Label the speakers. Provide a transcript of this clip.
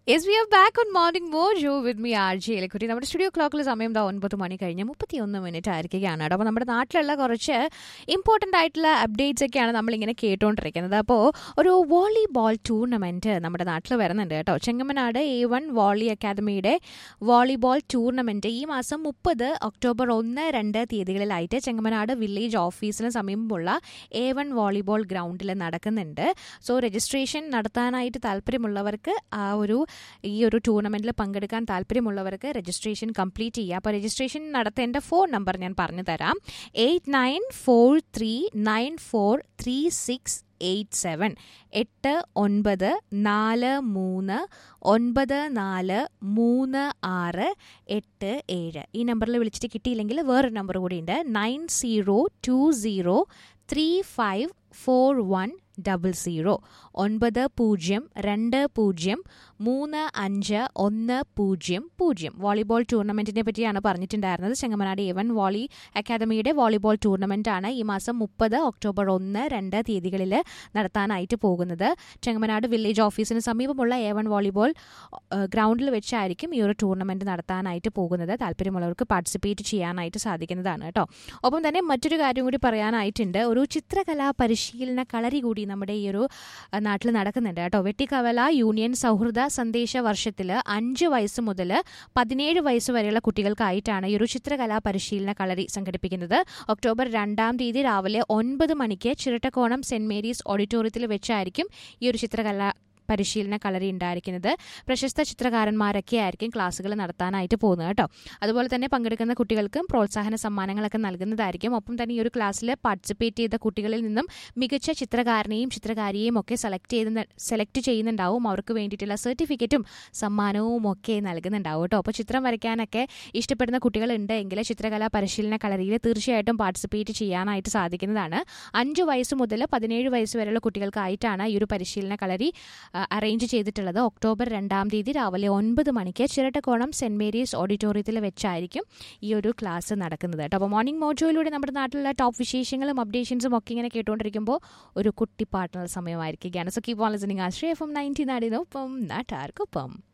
Speaker 1: yes we are back on morning mojo with me R J Elakkutty നമ്മുടെ studio ക്ലോക്കിൽ സമയം ദാ ഒൻപത് മണി കഴിഞ്ഞ് മുപ്പത്തിയൊന്ന് മിനിറ്റ് ആയിരിക്കുകയാണ് കേട്ടോ അപ്പോൾ നമ്മുടെ നാട്ടിലുള്ള കുറച്ച് ഇമ്പോർട്ടൻ്റ് ആയിട്ടുള്ള അപ്ഡേറ്റ്സ് ഒക്കെയാണ് നമ്മളിങ്ങനെ കേട്ടുകൊണ്ടിരിക്കുന്നത് അപ്പോൾ ഒരു വോളിബോൾ ടൂർണമെൻറ്റ് നമ്മുടെ നാട്ടിൽ വരുന്നുണ്ട് കേട്ടോ ചെങ്ങമനാട് എ വൺ വോളി അക്കാദമിയുടെ വോളിബോൾ ടൂർണമെൻറ്റ് ഈ മാസം മുപ്പത് ഒക്ടോബർ ഒന്ന് രണ്ട് തീയതികളിലായിട്ട് ചെങ്ങമനാട് വില്ലേജ് ഓഫീസിന് സമീപമുള്ള എ വൺ വോളിബോൾ ഗ്രൗണ്ടിൽ നടക്കുന്നുണ്ട് സോ രജിസ്ട്രേഷൻ നടത്താനായിട്ട് താല്പര്യമുള്ളവർക്ക് ആ ഒരു ഈ ഒരു ടൂർണമെന്റിൽ പങ്കെടുക്കാൻ താല്പര്യമുള്ളവർക്ക് രജിസ്ട്രേഷൻ കംപ്ലീറ്റ് ചെയ്യുക അപ്പോൾ രജിസ്ട്രേഷൻ നടത്തേണ്ട ഫോൺ നമ്പർ ഞാൻ പറഞ്ഞു തരാം eight nine four three nine four three six eight seven എട്ട് ഒൻപത് നാല് മൂന്ന് ഒൻപത് നാല് മൂന്ന് ആറ് എട്ട് ഏഴ് ഈ നമ്പറിൽ വിളിച്ചിട്ട് കിട്ടിയില്ലെങ്കിൽ വേറൊരു നമ്പർ കൂടിയുണ്ട് nine zero two zero three five four one double zero ഒൻപത് പൂജ്യം രണ്ട് പൂജ്യം മൂന്ന് അഞ്ച് ഒന്ന് പൂജ്യം പൂജ്യം വോളിബോൾ ടൂർണമെൻറ്റിനെ പറ്റിയാണ് പറഞ്ഞിട്ടുണ്ടായിരുന്നത് ചെങ്ങമനാട് എവൻ വോളി അക്കാദമിയുടെ വോളിബോൾ ടൂർണമെൻ്റ് ആണ് ഈ മാസം മുപ്പത് ഒക്ടോബർ ഒന്ന് രണ്ട് തീയതികളിൽ നടത്താനായിട്ട് പോകുന്നത് ചെങ്ങമനാട് വില്ലേജ് ഓഫീസിന് സമീപമുള്ള എവൻ വോളിബോൾ ഗ്രൗണ്ടിൽ വെച്ചായിരിക്കും ഈ ഒരു ടൂർണമെൻറ്റ് നടത്താനായിട്ട് പോകുന്നത് താല്പര്യമുള്ളവർക്ക് പാർട്ടിസിപ്പേറ്റ് ചെയ്യാനായിട്ട് സാധിക്കുന്നതാണ് കേട്ടോ ഒപ്പം തന്നെ മറ്റൊരു കാര്യം കൂടി പറയാനായിട്ടുണ്ട് ഒരു ചിത്രകലാ പരിശീലന കളരി കൂടി നമ്മുടെ ഈ ഒരു നാട്ടിൽ നടക്കുന്നുണ്ട് കേട്ടോ വെട്ടിക്കവല യൂണിയൻ സൗഹൃദ സന്ദേശ വർഷത്തിൽ അഞ്ച് വയസ്സ് മുതൽ പതിനേഴ് വയസ്സ് വരെയുള്ള കുട്ടികൾക്കായിട്ടാണ് ഈ ഒരു ചിത്രകലാ പരിശീലന കളരി സംഘടിപ്പിക്കുന്നത് ഒക്ടോബർ രണ്ടാം തീയതി രാവിലെ ഒൻപത് മണിക്ക് ചിരട്ടക്കോണം സെന്റ് മേരീസ് ഓഡിറ്റോറിയത്തിൽ വെച്ചായിരിക്കും ഈ ഒരു ചിത്രകലാ പരിശീലന കളരി ഉണ്ടായിരിക്കുന്നത് പ്രശസ്ത ചിത്രകാരന്മാരൊക്കെ ആയിരിക്കും ക്ലാസ്സുകൾ നടത്താനായിട്ട് പോകുന്നത് കേട്ടോ അതുപോലെ തന്നെ പങ്കെടുക്കുന്ന കുട്ടികൾക്കും പ്രോത്സാഹന സമ്മാനങ്ങളൊക്കെ നൽകുന്നതായിരിക്കും ഒപ്പം തന്നെ ഈ ഒരു ക്ലാസ്സിൽ പാർട്ടിസിപ്പേറ്റ് ചെയ്ത കുട്ടികളിൽ നിന്നും മികച്ച ചിത്രകാരനെയും ചിത്രകാരിയെയും ഒക്കെ സെലക്ട് ചെയ്ത് സെലക്ട് ചെയ്യുന്നുണ്ടാവും അവർക്ക് വേണ്ടിയിട്ടുള്ള സർട്ടിഫിക്കറ്റും സമ്മാനവും ഒക്കെ നൽകുന്നുണ്ടാവും കേട്ടോ അപ്പോൾ ചിത്രം വരയ്ക്കാനൊക്കെ ഇഷ്ടപ്പെടുന്ന കുട്ടികളുണ്ട് എങ്കിൽ ചിത്രകലാ പരിശീലന കളരിയിൽ തീർച്ചയായിട്ടും പാർട്ടിസിപ്പേറ്റ് ചെയ്യാനായിട്ട് സാധിക്കുന്നതാണ് അഞ്ച് വയസ്സ് മുതൽ പതിനേഴ് വയസ്സ് വരെയുള്ള കുട്ടികൾക്കായിട്ടാണ് ഈ ഒരു പരിശീലന കളരി അറേഞ്ച് ചെയ്തിട്ടുള്ളത് ഒക്ടോബർ രണ്ടാം തീയതി രാവിലെ ഒൻപത് മണിക്ക് ചിരട്ടക്കോണം സെന്റ് മേരീസ് ഓഡിറ്റോറിയത്തിൽ വെച്ചായിരിക്കും ഈ ഒരു ക്ലാസ് നടക്കുന്നത് കേട്ടോ അപ്പോൾ മോർണിംഗ് മോജോയിലൂടെ നമ്മുടെ നാട്ടിലുള്ള ടോപ്പ് വിശേഷങ്ങളും അപ്ഡേഷൻസും ഒക്കെ ഇങ്ങനെ കേട്ടുകൊണ്ടിരിക്കുമ്പോൾ ഒരു കുട്ടി പാട്ടിനുള്ള സമയമായിരിക്കുകയാണ് so keep on listening Ashraya F M ninety നാടിനൊപ്പം നാട്ടാർക്കൊപ്പം